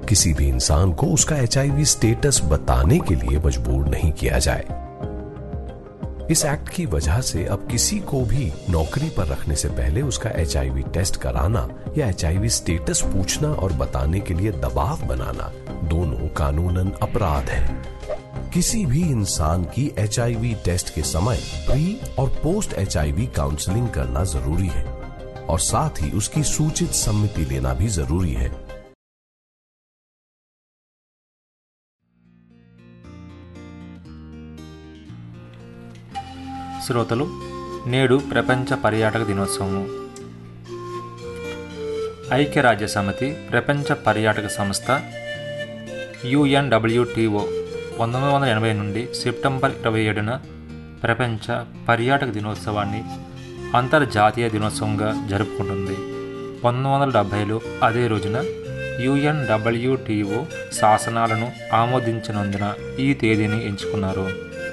किसी भी इंसान को उसका एच स्टेटस बताने के लिए मजबूर नहीं किया जाए इस एक्ट की वजह से अब किसी को भी नौकरी पर रखने से पहले उसका एच टेस्ट कराना या एच स्टेटस पूछना और बताने के लिए दबाव बनाना दोनों कानूनन अपराध है किसी भी इंसान की एच टेस्ट के समय प्री और पोस्ट एच काउंसलिंग करना जरूरी है और साथ ही उसकी सूचित सम्मति लेना भी जरूरी है శ్రోతలు నేడు ప్రపంచ పర్యాటక దినోత్సవము ఐక్యరాజ్య సమితి ప్రపంచ పర్యాటక సంస్థ యుఎన్డబ్ల్యూటిఓ పంతొమ్మిది వందల ఎనభై నుండి సెప్టెంబర్ ఇరవై ఏడున ప్రపంచ పర్యాటక దినోత్సవాన్ని అంతర్జాతీయ దినోత్సవంగా జరుపుకుంటుంది పంతొమ్మిది వందల డెబ్భైలో అదే రోజున యుఎన్డబ్ల్యూటిఓ శాసనాలను ఆమోదించినందున ఈ తేదీని ఎంచుకున్నారు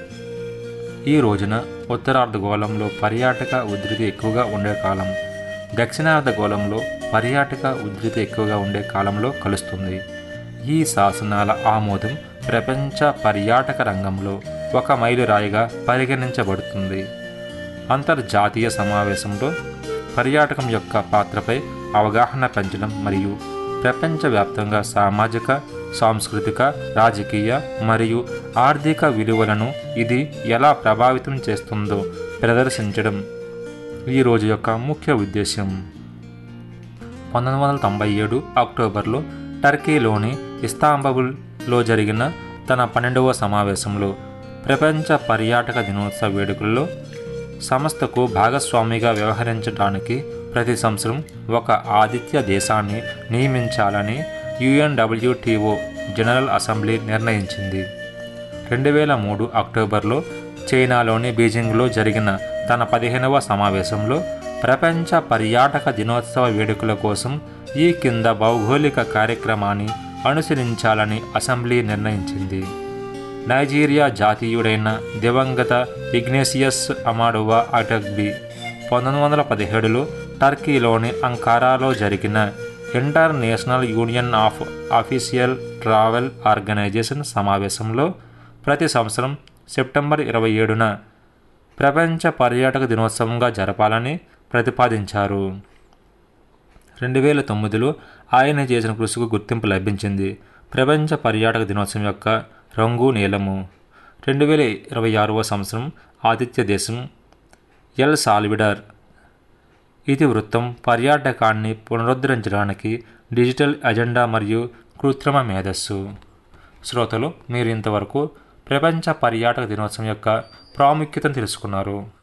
ఈ రోజున ఉత్తరార్ధగోళంలో పర్యాటక ఉధృతి ఎక్కువగా ఉండే కాలం దక్షిణార్ధగోళంలో పర్యాటక ఉధృతి ఎక్కువగా ఉండే కాలంలో కలుస్తుంది ఈ శాసనాల ఆమోదం ప్రపంచ పర్యాటక రంగంలో ఒక మైలురాయిగా పరిగణించబడుతుంది అంతర్జాతీయ సమావేశంలో పర్యాటకం యొక్క పాత్రపై అవగాహన పెంచడం మరియు ప్రపంచవ్యాప్తంగా సామాజిక సాంస్కృతిక రాజకీయ మరియు ఆర్థిక విలువలను ఇది ఎలా ప్రభావితం చేస్తుందో ప్రదర్శించడం ఈ రోజు యొక్క ముఖ్య ఉద్దేశ్యం పంతొమ్మిది వందల తొంభై ఏడు అక్టోబర్లో టర్కీలోని ఇస్తాంబుల్లో జరిగిన తన పన్నెండవ సమావేశంలో ప్రపంచ పర్యాటక దినోత్సవ వేడుకల్లో సంస్థకు భాగస్వామిగా వ్యవహరించడానికి ప్రతి సంవత్సరం ఒక ఆతిథ్య దేశాన్ని నియమించాలని యుఎన్డబ్ల్యూటిఓ జనరల్ అసెంబ్లీ నిర్ణయించింది రెండు వేల మూడు అక్టోబర్లో చైనాలోని బీజింగ్లో జరిగిన తన పదిహేనవ సమావేశంలో ప్రపంచ పర్యాటక దినోత్సవ వేడుకల కోసం ఈ కింద భౌగోళిక కార్యక్రమాన్ని అనుసరించాలని అసెంబ్లీ నిర్ణయించింది నైజీరియా జాతీయుడైన దివంగత ఇగ్నేసియస్ అమాడువా అటగ్బి పంతొమ్మిది వందల పదిహేడులో టర్కీలోని అంకారాలో జరిగిన international union of official travel organization సమావేశంలో ప్రతి సంవత్సరం సెప్టెంబర్ ఇరవై ఏడున ప్రపంచ పర్యాటక దినోత్సవంగా జరపాలని ప్రతిపాదించారు రెండు వేల తొమ్మిదిలో ఆయన చేసిన కృషికి గుర్తింపు లభించింది ప్రపంచ పర్యాటక దినోత్సవం యొక్క రంగు నీలము రెండు వేల ఇరవై ఆరవ సంవత్సరం ఆతిథ్య దేశం ఎల్ సాల్విడార్ ఇతివృత్తం పర్యాటకాన్ని పునరుద్ధరించడానికి డిజిటల్ ఎజెండా మరియు కృత్రిమ మేధస్సు శ్రోతలు మీరు ఇంతవరకు ప్రపంచ పర్యాటక దినోత్సవం యొక్క ప్రాముఖ్యతను తెలుసుకున్నారు